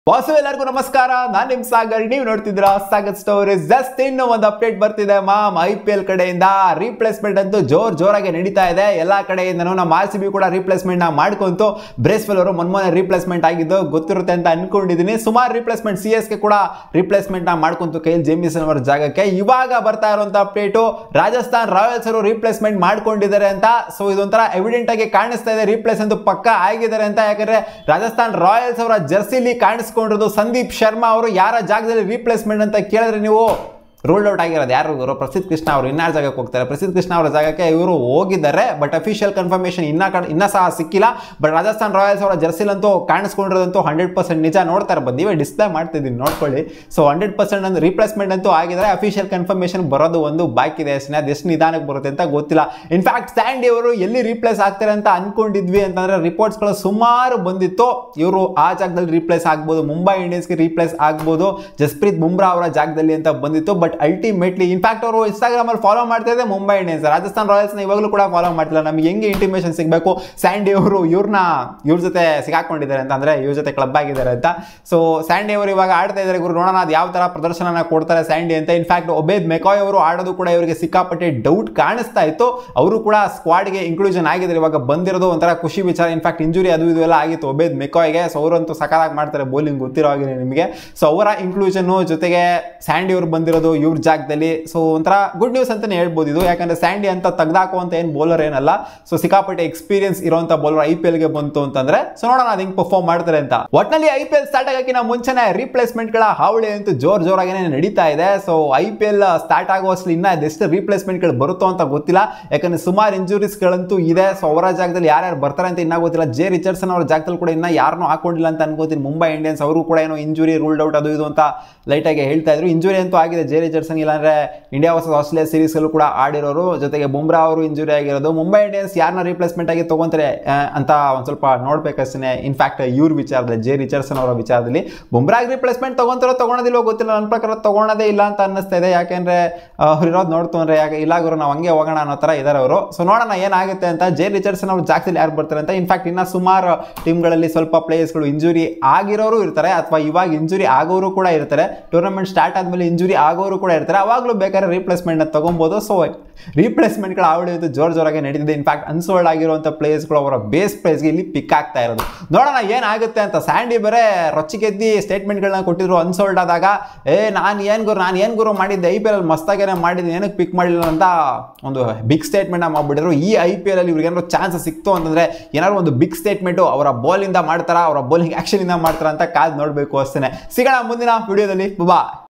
ವಾಸು ಎಲ್ಲರಿಗೂ ನಮಸ್ಕಾರ ನಾನ್ ನಿಮ್ ಸಾಗರ್ ನೀವು ನೋಡ್ತಿದ್ರ ಸಾಗರ್ ಸ್ಟೋರೀಸ್ ಜಸ್ಟ್ ಇನ್ನು ಒಂದು ಅಪ್ಡೇಟ್ ಬರ್ತಿದೆ ಮಾಮ್ ಐ ಪಿ ಎಲ್ ಕಡೆಯಿಂದ ರೀಪ್ಲೇಸ್ಮೆಂಟ್ ಅಂತೂ ಜೋರ್ ಜೋರಾಗಿ ನಡೀತಾ ಇದೆ ಎಲ್ಲಾ ಕಡೆಯಿಂದನೂ ನಮ್ಮ ಆರ್ ಸಿ ಬಿ ಕೂಡ ರೀಪ್ಲೇಸ್ಮೆಂಟ್ ನ ಮಾಡ್ಕೊಂತು ಬ್ರೇಸ್ವೆಲ್ ಅವರು ಮೊನ್ನೆ ರೀಪ್ಲೇಸ್ಮೆಂಟ್ ಆಗಿದ್ದು ಗೊತ್ತಿರುತ್ತೆ ಅಂತ ಅನ್ಕೊಂಡಿದೀನಿ ಸುಮಾರು ರೀಪ್ಲೇಸ್ಮೆಂಟ್ ಸಿ ಎಸ್ ಗೆ ಕೂಡ ರೀಪ್ಲೇಸ್ಮೆಂಟ್ ನ ಮಾಡ್ಕೊಂತು ಕೈಲ್ ಜೇಮಿಸನ್ ಅವರ ಜಾಗಕ್ಕೆ ಇವಾಗ ಬರ್ತಾ ಇರುವಂತ ಅಪ್ಡೇಟು ರಾಜಸ್ಥಾನ್ ರಾಯಲ್ಸ್ ಅವರು ರೀಪ್ಲೇಸ್ಮೆಂಟ್ ಮಾಡ್ಕೊಂಡಿದ್ದಾರೆ ಅಂತ ಸೊ ಇದೊಂಥರ ಎವಿಡೆಂಟ್ ಆಗಿ ಕಾಣಿಸ್ತಾ ಇದೆ ರೀಪ್ಲೇಸ್ ಅಂತೂ ಪಕ್ಕ ಆಗಿದ್ದಾರೆ ಅಂತ ಯಾಕಂದ್ರೆ ರಾಜಸ್ಥಾನ್ ರಾಯಲ್ಸ್ ಅವರ ಜರ್ಸಿಲಿ ಕಾಣಿಸ್ಕೊಂಡಿರೋದು ಸಂದೀಪ್ ಶರ್ಮಾ ಅವರು ಯಾರ ಜಾಗದಲ್ಲಿ ರೀಪ್ಲೇಸ್ಮೆಂಟ್ ಅಂತ ಕೇಳಿದ್ರೆ ನೀವು ರೂಲ್ಡ್ ಔಟ್ ಆಗಿರೋದು ಯಾರು ಇವರು ಪ್ರಸಿದ್ಧ ಕೃಷ್ಣ ಅವರು ಇನ್ನಾರು ಜಾಗಕ್ಕೆ ಹೋಗ್ತಾರೆ ಪ್ರಸಿದ್ಧ ಕೃಷ್ಣ ಅವರ ಜಾಗಕ್ಕೆ ಇವರು ಹೋಗಿದ್ದಾರೆ ಬಟ್ ಅಫಿಷಿಯಲ್ ಕನ್ಫರ್ಮೇಷನ್ ಇನ್ನ ಕಡೆ ಇನ್ನೂ ಸಹ ಸಿಕ್ಕಿಲ್ಲ ಬಟ್ ರಾಜಸ್ಥಾನ್ ರಾಯಲ್ಸ್ ಅವರ ಜರ್ಸಿಲಂತೂ ಕಾಣಿಸ್ಕೊಂಡಿರೋದಂತೂ ಹಂಡ್ರೆಡ್ ಪರ್ಸೆಂಟ್ ನಿಜ ನೋಡ್ತಾರೆ ಬಂದು ನೀವೇ ಡಿಸ್ಪ್ಲೇ ಮಾಡ್ತಿದ್ದೀನಿ ನೋಡ್ಕೊಳ್ಳಿ ಸೊ ಹಂಡ್ರೆಡ್ ಪರ್ಸೆಂಟ್ ಒಂದು ರೀಪ್ಲೇಸ್ಮೆಂಟ್ ಅಂತೂ ಆಗಿದ್ದಾರೆ ಅಫಿಷಿಯಲ್ ಕನ್ಫರ್ಮೇಷನ್ ಬರೋದು ಒಂದು ಬಾಕಿ ಇದೆ ಅಷ್ಟೇ ಅದು ಎಷ್ಟು ನಿಧಾನಕ್ಕೆ ಬರುತ್ತೆ ಅಂತ ಗೊತ್ತಿಲ್ಲ ಇನ್ಫ್ಯಾಕ್ಟ್ ಸ್ಯಾಂಡಿ ಅವರು ಎಲ್ಲಿ ರೀಪ್ಲೇಸ್ ಆಗ್ತಾರೆ ಅಂತ ಅನ್ಕೊಂಡಿದ್ವಿ ಅಂತಂದ್ರೆ ರಿಪೋರ್ಟ್ಸ್ಗಳು ಸುಮಾರು ಬಂದಿತ್ತು ಇವರು ಆ ಜಾಗದಲ್ಲಿ ರೀಪ್ಲೇಸ್ ಆಗ್ಬೋದು ಮುಂಬೈ ಇಂಡಿಯನ್ಸ್ಗೆ ರೀಪ್ಲೇಸ್ ಆಗ್ಬೋದು ಜಸ್ಪ್ರೀತ್ ಬುಮ್ರಾ ಅವರ ಜಾಗದಲ್ಲಿ ಅಂತ ಬಂದಿತ್ತು ಬಟ್ ಅಲ್ಟಿಮೇಟ್ಲಿ ಇನ್ಫ್ಯಾಕ್ಟ್ ಅವರು ಇನ್ಸ್ಟಾಗ್ರಾಮ್ ಅಲ್ಲಿ ಫಾಲೋ ಮಾಡ್ತಾ ಇದ್ದಾರೆ ಮುಂಬೈ ಇಂಡಿಯನ್ಸ್ ರಾಜಸ್ಥಾನ್ ರಾಯಲ್ಸ್ನ ಇವಾಗಲೂ ಕೂಡ ಫಾಲೋ ಮಾಡ್ತಿಲ್ಲ ನಮಗೆ ಹೆಂಗೆ ಇಂಟಿಮೇಷನ್ ಸಿಗಬೇಕು ಸ್ಯಾಂಡಿ ಅವರು ಇವ್ರನ್ನ ಇವ್ರ ಜೊತೆ ಸಿಗಾಕೊಂಡಿದ್ದಾರೆ ಅಂತ ಅಂದ್ರೆ ಇವ್ರ ಜೊತೆ ಕ್ಲಬ್ ಆಗಿದ್ದಾರೆ ಅಂತ ಸೊ ಸ್ಯಾಂಡಿ ಅವರು ಇವಾಗ ಆಡ್ತಾ ಇದ್ದಾರೆ ಗುರು ನೋಡೋಣ ಅದು ಯಾವ ತರ ಪ್ರದರ್ಶನ ಕೊಡ್ತಾರೆ ಸ್ಯಾಂಡಿ ಅಂತ ಇನ್ಫ್ಯಾಕ್ಟ್ ಒಬೇದ್ ಮೆಕಾಯ್ ಅವರು ಆಡೋದು ಕೂಡ ಇವರಿಗೆ ಸಿಕ್ಕಾಪಟ್ಟೆ ಡೌಟ್ ಕಾಣಿಸ್ತಾ ಇತ್ತು ಅವರು ಕೂಡ ಸ್ಕ್ವಾಡ್ಗೆ ಇನ್ಕ್ಲೂಷನ್ ಆಗಿದ್ದಾರೆ ಇವಾಗ ಬಂದಿರೋದು ಒಂಥರ ಖುಷಿ ವಿಚಾರ ಇನ್ಫ್ಯಾಕ್ಟ್ ಇಂಜುರಿ ಅದು ಇದು ಎಲ್ಲ ಆಗಿತ್ತು ಒಬೇದ್ ಮೆಕಾಯ್ಗೆ ಸೊ ಅವರಂತೂ ಸಕಾಲಾಗಿ ಮಾಡ್ತಾರೆ ಬೌಲಿಂಗ್ ಗೊತ್ತಿರೋ ಹಾಗೆ ನಿಮಗೆ ಸೊ ಅವರ ಇನ್ಕ್ಲೂಷನ್ ಜೊತೆಗೆ ಸ್ಯಾಂಡಿ ಅವರು ಬಂದಿರೋದು ಇವ್ರ ಜಾಗದಲ್ಲಿ ಸೊ ಒಂಥರ ಗುಡ್ ನ್ಯೂಸ್ ಅಂತಾನೆ ಹೇಳ್ಬೋದು ಇದು ಯಾಕಂದ್ರೆ ಸ್ಯಾಂಡಿ ಅಂತ ತೆಗ್ದಾಕುವಂತ ಏನು ಬೌಲರ್ ಏನಲ್ಲ ಸೊ ಸಿಕ್ಕಾಪಟ್ಟೆ ಎಕ್ಸ್ಪೀರಿಯನ್ಸ್ ಇರುವಂತ ಬೌಲರ್ ಐ ಪಿ ಎಲ್ಗೆ ಬಂತು ಅಂತಂದ್ರೆ ಸೊ ನೋಡೋಣ ಅದು ಹಿಂಗೆ ಪರ್ಫಾರ್ಮ್ ಮಾಡ್ತಾರೆ ಅಂತ ಒಟ್ಟಿನಲ್ಲಿ ಐ ಪಿ ಎಲ್ ಸ್ಟಾರ್ಟ್ ಆಗೋಕ್ಕಿಂತ ಮುಂಚೆನೆ ರೀಪ್ಲೇಸ್ಮೆಂಟ್ ಗಳ ಹಾವಳಿ ಅಂತೂ ಜೋರ್ ಜೋರಾಗೇನೆ ನಡೀತಾ ಇದೆ so I P L start ಆಗುವಷ್ಟು ಇನ್ನ ಅದೆಷ್ಟು ರೀಪ್ಲೇಸ್ಮೆಂಟ್ ಗಳು ಬರುತ್ತೋ ಅಂತ ಗೊತ್ತಿಲ್ಲ ಯಾಕಂದ್ರೆ ಸುಮಾರು ಇಂಜುರೀಸ್ ಗಳಂತೂ ಇದೆ ಸೊ ಅವರ ಜಾಗದಲ್ಲಿ ಯಾರ್ಯಾರು ಬರ್ತಾರೆ ಅಂತ ಇನ್ನ ಗೊತ್ತಿಲ್ಲ ಜೆ ರಿಚರ್ಡ್ಸನ್ ಅವರ ಜಾಗದಲ್ಲಿ ಕೂಡ ಇನ್ನ ಯಾರನ್ನೂ ಹಾಕೊಂಡಿಲ್ಲ ಅಂತ ಅನ್ಕೋತೀನಿ ಮುಂಬೈ ಇಂಡಿಯನ್ಸ್ ಅವರು ಕೂಡ ಏನೋ ಇಂಜುರಿ ರೂಲ್ಡ್ ಔಟ್ ಅದು ಇದು ಅಂತ ಲೈಟ್ ಆಗಿ ಹೇಳ್ತಾ ಇದ್ರು ಇಂಜುರಿ ಅಂತೂ ಆಗಿದೆ ಜೆ ರಿಚರ್ಡ್ಸನ್ ಇಲ್ಲಾಂದ್ರೆ ಇಂಡಿಯಾ ವರ್ಸಸ್ ಆಸ್ಟ್ರೇಲಿಯಾ ಸೀರೀಸ್ ಅಲ್ಲೂ ಕೂಡ ಆಡಿರೋರು ಜೊತೆಗೆ ಬುಮ್ರಾ ಅವರು ಇಂಜುರಿ ಆಗಿರೋದು ಮುಂಬೈ ಇಂಡಿಯನ್ಸ್ ಯಾರನ್ನ ರೀಪ್ಲೇಸ್ಮೆಂಟ್ ಆಗಿ ತಗೊಂತಾರೆ ಆ, ಅಂತ ಒಂದು ಸ್ವಲ್ಪ ನೋಡ್ಬೇಕಷ್ಟೇ ಇನ್ಫ್ಯಾಕ್ಟ್ ಇವ್ರ ವಿಚಾರದಲ್ಲಿ ಜೆ ರಿಚರ್ಡ್ಸನ್ ಅವರ ವಿಚಾರದಲ್ಲಿ ಬುಮ್ರಾಗ್ ರಿಪ್ಲೇಸ್ಮೆಂಟ್ ತಗೊಂತಾರೋ ತಗೊಳೋದಿಲ್ವೋ ಗೊತ್ತಿಲ್ಲ ನನ್ನ ಪ್ರಕಾರ ತಗೊಳೋದೇ ಇಲ್ಲ ಅಂತ ಅನ್ನಿಸ್ತಾ ಇದೆ ಯಾಕೆಂದ್ರೆ ಅವ್ರು ಇರೋದು ನೋಡ್ತು ಅಂದ್ರೆ ಯಾಕೆ ಇಲ್ಲ ಗುರು ನಾವು ಹಂಗೆ ಹೋಗೋಣ ಅನ್ನೋ ಥರ ಇದ್ದಾರೆ ಅವರು ಸೊ ನೋಡೋಣ ಏನಾಗುತ್ತೆ ಅಂತ ಜೆ ರಿಚರ್ಡ್ಸನ್ ಅವ್ರ ಜಾಗದಲ್ಲಿ ಯಾರು ಬರ್ತಾರೆ ಅಂತ ಇನ್ಫ್ಯಾಕ್ಟ್ ಇನ್ನ ಸುಮಾರು ಟೀಮ್ಗಳಲ್ಲಿ ಸ್ವಲ್ಪ ಪ್ಲೇಯರ್ಸ್ಗಳು ಇಂಜುರಿ ಆಗಿರೋರು ಇರ್ತಾರೆ ಅಥವಾ ಇವಾಗ ಇಂಜುರಿ ಆಗೋರು ಕೂಡ ಇರ್ತಾರೆ ಟೂರ್ನಮೆಂಟ್ ಸ್ಟಾರ್ಟ್ ಆದ್ಮೇಲೆ ಇಂಜುರಿ ಆಗೋರು ಕೂಡ ಇರ್ತಾರೆ ಅವಾಗಲೂ ಬೇಕಾದ್ರೆ ರೀಪ್ಲೇಸ್ಮೆಂಟ್ ತಗೊಬೋದು ಸೊ ರೀಪ್ಲೇಸ್ಮೆಂಟ್ಗಳ ಆವಳಿ ಇದು ಜೋರ್ ಜೋರಾಗಿ ನಡೀತಿದೆ ಇನ್ಫ್ಯಾಕ್ಟ್ ಅನ್ಸೋಲ್ಡ್ ಆಗಿರುವಂಥ ಪ್ಲೇಯರ್ಸ್ಗಳು ಅವರ ಬೇಸ್ ಪ್ರೈಸ್ಗೆ ಇಲ್ಲಿ ಪಿಕ್ ಆಗ್ತಾ ಇರೋದು ನೋಡೋಣ ಏನಾಗುತ್ತೆ ಅಂತ ಸ್ಯಾಂಡಿ ಬೇರೆ ರೊಚ್ಚಿಗೆದ್ದಿ ಸ್ಟೇಟ್ಮೆಂಟ್ಗಳನ್ನ ಕೊಟ್ಟಿದ್ರು ಅನ್ಸೋಲ್ಡ್ ಆದಾಗ ಏ ನಾನು ಏನು ಗುರು ನಾನು ಏನು ಗುರು ಮಾಡಿದ್ದೆ ಐ ಪಿ ಎಲ್ ಮಸ್ತಾಗೇನೆ ಮಾಡಿದ್ದೀನಿ ಏನಕ್ಕೆ ಪಿಕ್ ಮಾಡಿಲ್ಲ ಅಂತ ಒಂದು ಬಿಗ್ ಸ್ಟೇಟ್ಮೆಂಟ್ ಮಾಡ್ಬಿಟ್ಟಿದ್ರು ಈ ಐ ಪಿ ಎಲ್ ಅಲ್ಲಿ ಇವ್ರಿಗೆ ಏನಾದ್ರು ಚಾನ್ಸ್ ಸಿಕ್ತು ಅಂತಂದ್ರೆ ಏನಾದ್ರು ಒಂದು ಬಿಗ್ ಸ್ಟೇಟ್ಮೆಂಟು ಅವರ ಬಾಲಿಂದ ಮಾಡ್ತಾರಾ ಅವರ ಬೌಲಿಂಗ್ ಆಕ್ಷನ್ ಇಂದ ಮಾಡ್ತಾರ ಅಂತ ಕಾದ್ ನೋಡಬೇಕು ಅಷ್ಟೇ ಸಿಗೋಣ ಮುಂದಿನ ವಿಡಿಯೋದಲ್ಲಿ ಬಾ